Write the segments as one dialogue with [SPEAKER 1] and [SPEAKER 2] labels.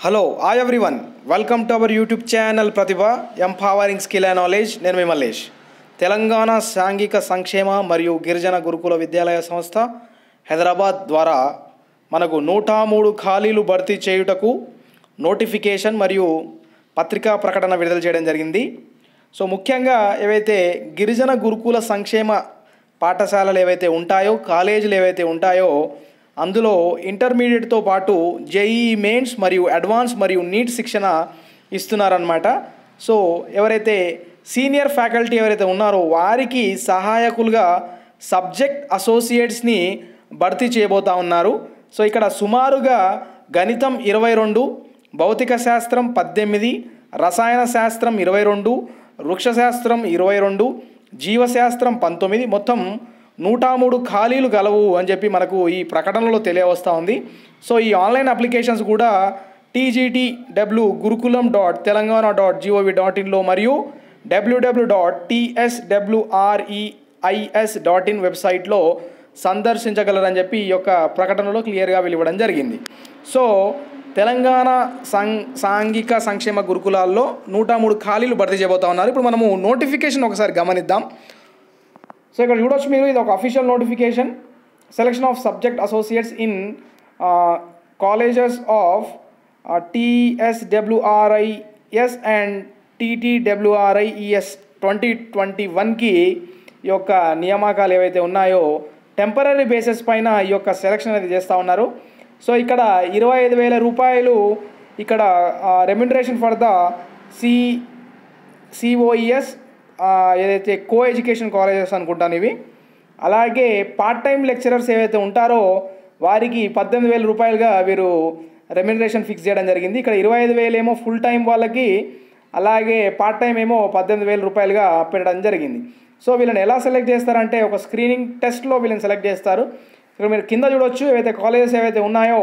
[SPEAKER 1] hello hi everyone welcome to our YouTube channel Pratibha empowering skill and knowledge నేను మీ మల్లేష్ తెలంగాణ సాంఘిక సంక్షేమ మరియు గిరిజన గురుకుల విద్యాలయ సంస్థ హైదరాబాద్ ద్వారా మనకు నూట మూడు ఖాళీలు భర్తీ చేయుటకు నోటిఫికేషన్ మరియు పత్రికా ప్రకటన విడుదల చేయడం జరిగింది సో ముఖ్యంగా ఏవైతే గిరిజన గురుకుల సంక్షేమ పాఠశాలలు ఏవైతే ఉంటాయో కాలేజీలు ఏవైతే ఉంటాయో అందులో ఇంటర్మీడియట్తో పాటు జేఈ మెయిన్స్ మరియు అడ్వాన్స్ మరియు నీట్ శిక్షణ ఇస్తున్నారనమాట సో ఎవరైతే సీనియర్ ఫ్యాకల్టీ ఎవరైతే ఉన్నారో వారికి సహాయకులుగా సబ్జెక్ట్ అసోసియేట్స్ని భర్తీ చేయబోతా ఉన్నారు సో ఇక్కడ సుమారుగా గణితం ఇరవై రెండు భౌతిక శాస్త్రం పద్దెనిమిది రసాయన శాస్త్రం ఇరవై రెండు వృక్షశాస్త్రం ఇరవై రెండు జీవశాస్త్రం పంతొమ్మిది మొత్తం నూట మూడు ఖాళీలు గలవు అని చెప్పి మనకు ఈ ప్రకటనలో తెలియవస్తూ ఉంది సో ఈ ఆన్లైన్ అప్లికేషన్స్ కూడా TGT W Gurukulam dot Telangana dot GOV dot ఇన్లో మరియు WW dot TSWREIS dot in వెబ్సైట్లో సందర్శించగలరని చెప్పి ఈ యొక్క ప్రకటనలో క్లియర్గా వెలువడం జరిగింది సో తెలంగాణ సం సాంఘిక సంక్షేమ గురుకులాల్లో నూట మూడు ఖాళీలు భర్తీ చేయబోతా ఉన్నారు ఇప్పుడు మనము నోటిఫికేషన్ ఒకసారి గమనిద్దాం సో ఇక్కడ చూడొచ్చు మీరు ఇది ఒక official notification selection of subject associates in colleges of TSWRIS and TTWRIES twenty twenty వన్కి ఈ యొక్క నియామకాలు ఏవైతే ఉన్నాయో టెంపరీ బేసిస్ పైన ఈ యొక్క సెలక్షన్ అనేది చేస్తూ ఉన్నారు సో ఇక్కడ ఇరవై ఐదు వేల రూపాయలు ఇక్కడ remuneration for the C COES ఏదైతే కో ఎడ్యుకేషన్ కాలేజెస్ అనుకుంటాను ఇవి అలాగే పార్ట్ టైం లెక్చరర్స్ ఏవైతే ఉంటారో వారికి పద్దెనిమిది వేల రూపాయలుగా వీరు రెమ్యునరేషన్ ఫిక్స్ చేయడం జరిగింది ఇక్కడ ఇరవై ఐదు వేలు ఏమో ఫుల్ టైం వాళ్ళకి అలాగే పార్ట్ టైం ఏమో పద్దెనిమిది వేల రూపాయలుగా పెట్టడం జరిగింది సో వీళ్ళని ఎలా సెలెక్ట్ చేస్తారంటే ఒక స్క్రీనింగ్ టెస్ట్లో వీళ్ళని సెలెక్ట్ చేస్తారు ఇక్కడ మీరు కింద చూడొచ్చు ఏవైతే కాలేజెస్ ఏవైతే ఉన్నాయో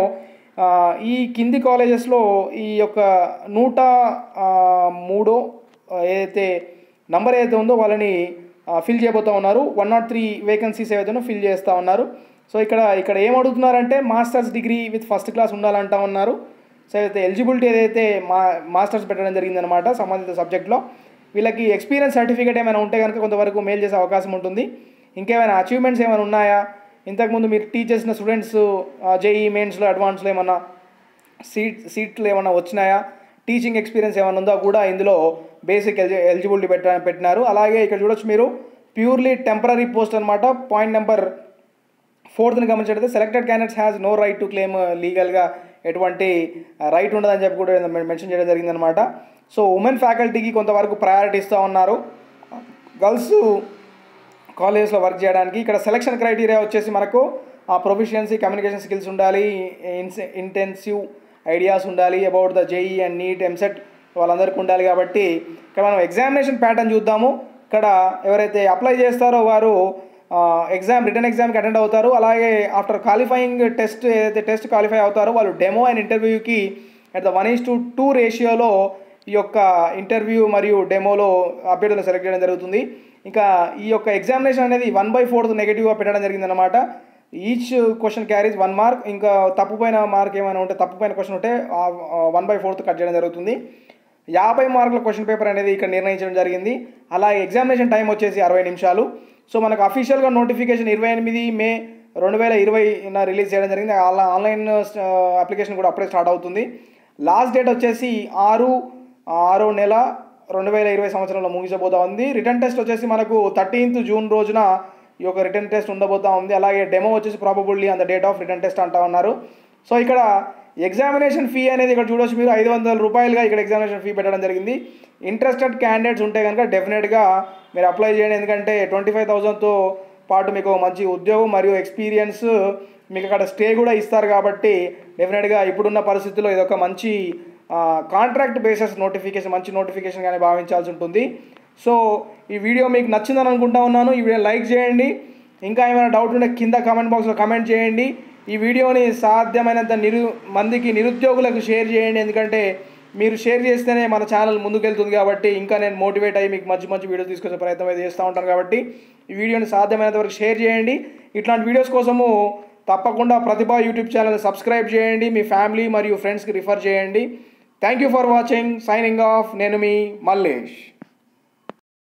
[SPEAKER 1] ఈ కింది కాలేజెస్లో ఈ యొక్క నూట మూడో ఏదైతే నంబర్ ఏదైతే ఉందో వాళ్ళని ఫిల్ చేయబోతూ ఉన్నారు వన్ నాట్ త్రీ వేకెన్సీస్ ఏవైతే ఉన్నో ఫిల్ చేస్తూ ఉన్నారు సో ఇక్కడ ఇక్కడ ఏం అడుగుతున్నారంటే masters degree with first class ఉండాలంటా ఉన్నారు సో అయితే ఎలిజిబిలిటీ ఏదైతే మా మాస్టర్స్ పెట్టడం జరిగిందనమాట సంబంధిత సబ్జెక్ట్లో వీళ్ళకి ఎక్స్పీరియన్స్ సర్టిఫికేట్ ఏమైనా ఉంటే కనుక కొంతవరకు మెయిల్ చేసే అవకాశం ఉంటుంది ఇంకేమైనా అచీవ్మెంట్స్ ఏమైనా ఉన్నాయా ఇంతకుముందు మీరు టీచ్ చేసిన స్టూడెంట్స్ జేఈ మెయిన్స్లో అడ్వాన్స్లో ఏమన్నా సీట్ సీట్లు ఏమైనా వచ్చినాయా టీచింగ్ ఎక్స్పీరియన్స్ ఏమైనా ఉందో కూడా ఇందులో బేసిక్ ఎలిజి ఎలిజిబిలిటీ పెట్ట పెట్టినారు అలాగే ఇక్కడ చూడొచ్చు మీరు ప్యూర్లీ టెంపరీ పోస్ట్ అనమాట పాయింట్ నెంబర్ ఫోర్త్ని గమనించినట్లయితే selected candidates has no right to claim లీగల్గా ఎటువంటి రైట్ ఉండదని చెప్పి కూడా మెన్షన్ చేయడం జరిగిందనమాట సో ఉమెన్ ఫ్యాకల్టీకి కొంతవరకు ప్రయారిటీ ఇస్తూ ఉన్నారు గర్ల్స్ కాలేజెస్లో వర్క్ చేయడానికి ఇక్కడ సెలక్షన్ క్రైటీరియా వచ్చేసి మనకు ఆ ప్రొఫిషియన్సీ కమ్యూనికేషన్ స్కిల్స్ ఉండాలి ఇంటెన్సివ్ ఐడియాస్ ఉండాలి about the JEE and NEET EAMCET వాళ్ళందరికీ ఉండాలి కాబట్టి ఇక్కడ మనం ఎగ్జామినేషన్ ప్యాటర్న్ చూద్దాము ఇక్కడ ఎవరైతే అప్లై చేస్తారో వారు ఎగ్జామ్ రిటర్న్ ఎగ్జామ్కి అటెండ్ అవుతారు అలాగే ఆఫ్టర్ క్వాలిఫైయింగ్ టెస్ట్ ఏదైతే టెస్ట్ క్వాలిఫై అవుతారో వాళ్ళు డెమో అండ్ ఇంటర్వ్యూకి at the one is to two రేషియోలో ఈ యొక్క ఇంటర్వ్యూ మరియు డెమోలో అభ్యర్థులను సెలెక్ట్ చేయడం జరుగుతుంది ఇంకా ఈ యొక్క ఎగ్జామినేషన్ అనేది వన్ బై ఫోర్త్ నెగిటివ్గా పెట్టడం జరిగిందనమాట each question carries one mark ఇంకా తప్పుపోయిన మార్క్ ఏమైనా ఉంటే తప్పుపోయిన క్వశ్చన్ ఉంటే వన్ బై ఫోర్త్ కట్ చేయడం జరుగుతుంది యాభై మార్కుల క్వశ్చన్ పేపర్ అనేది ఇక్కడ నిర్ణయించడం జరిగింది అలాగే ఎగ్జామినేషన్ టైం వచ్చేసి అరవై నిమిషాలు సో మనకు అఫీషియల్గా నోటిఫికేషన్ ఇరవై ఎనిమిది మే రెండు వేల ఇరవైన రిలీజ్ చేయడం జరిగింది ఆన్లైన్ అప్లికేషన్ కూడా అప్పుడే స్టార్ట్ అవుతుంది లాస్ట్ డేట్ వచ్చేసి ఆరు ఆరో నెల రెండు వేల ఇరవై సంవత్సరంలో ముగిసబోతా ఉంది రిటర్న్ టెస్ట్ వచ్చేసి మనకు థర్టీన్త్ జూన్ రోజున ఈ యొక్క రిటర్న్ టెస్ట్ ఉండబోతా ఉంది అలాగే డెమో వచ్చేసి ప్రాబబుల్లీ అంత డేట్ ఆఫ్ రిటర్న్ టెస్ట్ అంటా ఉన్నారు సో ఇక్కడ ఎగ్జామినేషన్ ఫీ అనేది ఇక్కడ చూడొచ్చు మీరు ఐదు వందల రూపాయలుగా ఇక్కడ ఎగ్జామినేషన్ ఫీ పెట్టడం జరిగింది ఇంట్రెస్టెడ్ క్యాండిడేట్స్ ఉంటే కనుక డెఫినెట్గా మీరు అప్లై చేయండి ఎందుకంటే ట్వంటీ ఫైవ్ థౌజండ్తో పాటు మీకు మంచి ఉద్యోగం మరియు ఎక్స్పీరియన్స్ మీకు అక్కడ స్టే కూడా ఇస్తారు కాబట్టి డెఫినెట్గా ఇప్పుడున్న పరిస్థితుల్లో ఇది ఒక మంచి కాంట్రాక్ట్ బేసిస్ నోటిఫికేషన్ మంచి నోటిఫికేషన్ కానీ భావించాల్సి ఉంటుంది సో ఈ వీడియో మీకు నచ్చిందని అనుకుంటా ఉన్నాను ఈ వీడియో లైక్ చేయండి ఇంకా ఏమైనా డౌట్ ఉంటే కింద కామెంట్ బాక్స్లో కామెంట్ చేయండి ఈ వీడియోని సాధ్యమైనంత నిరు మందికి నిరుద్యోగులకు షేర్ చేయండి ఎందుకంటే మీరు షేర్ చేస్తేనే మన ఛానల్ ముందుకెళ్తుంది కాబట్టి ఇంకా నేను మోటివేట్ అయ్యి మీకు మంచి మంచి వీడియోస్ తీసుకొచ్చే ప్రయత్నం అయితే చేస్తూ ఉంటాను కాబట్టి ఈ వీడియోని సాధ్యమైనంత వరకు షేర్ చేయండి ఇట్లాంటి వీడియోస్ కోసము తప్పకుండా ప్రతిభ యూట్యూబ్ ఛానల్ సబ్స్క్రైబ్ చేయండి మీ ఫ్యామిలీ మరియు ఫ్రెండ్స్కి రిఫర్ చేయండి thank you for watching signing off నేను మీ మల్లేష్